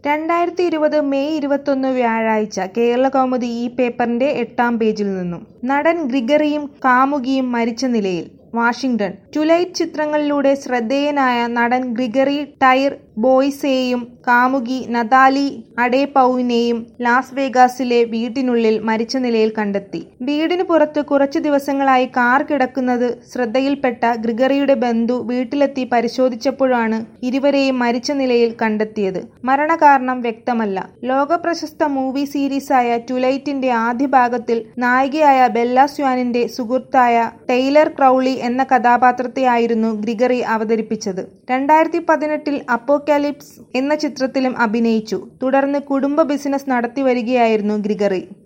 രണ്ടായിരത്തി ഇരുപത് മെയ് ഇരുപത്തൊന്ന് വ്യാഴാഴ്ച കേരളകൗമുദി ഈ പേപ്പറിന്റെ എട്ടാം പേജിൽ നിന്നും നടൻ ഗ്രിഗറിയും കാമുകിയും മരിച്ച നിലയിൽ വാഷിംഗ്ടൺ ട്വിലൈറ്റ് ചിത്രങ്ങളിലൂടെ ശ്രദ്ധേയനായ നടൻ ഗ്രിഗറി ടൈർ ബോയ്സെയും കാമുകി നതാലി അഡേപൌവിനെയും ലാസ് വേഗാസിലെ വീട്ടിനുള്ളിൽ മരിച്ച നിലയിൽ കണ്ടെത്തി വീടിന് പുറത്ത് കുറച്ചു ദിവസങ്ങളായി കാർ കിടക്കുന്നത് ശ്രദ്ധയിൽപ്പെട്ട ഗ്രിഗറിയുടെ ബന്ധു വീട്ടിലെത്തി പരിശോധിച്ചപ്പോഴാണ് ഇരുവരെയും മരിച്ച നിലയിൽ കണ്ടെത്തിയത് മരണകാരണം വ്യക്തമല്ല ലോകപ്രശസ്ത മൂവി സീരീസായ ട്വിലൈറ്റിന്റെ ആദ്യ ഭാഗത്തിൽ നായികയായ ബെല്ല സ്വാനിന്റെ സുഹൃത്തായ ടെയ്ലർ ക്രൗളി എന്ന കഥാപാത്രത്തെയായിരുന്നു ഗ്രിഗറി അവതരിപ്പിച്ചത് രണ്ടായിരത്തി പതിനെട്ടിൽ അപ്പോക്കാലിപ്സ് എന്ന ചിത്രത്തിലും അഭിനയിച്ചു തുടർന്ന് കുടുംബ ബിസിനസ് നടത്തിവരികയായിരുന്നു ഗ്രിഗറി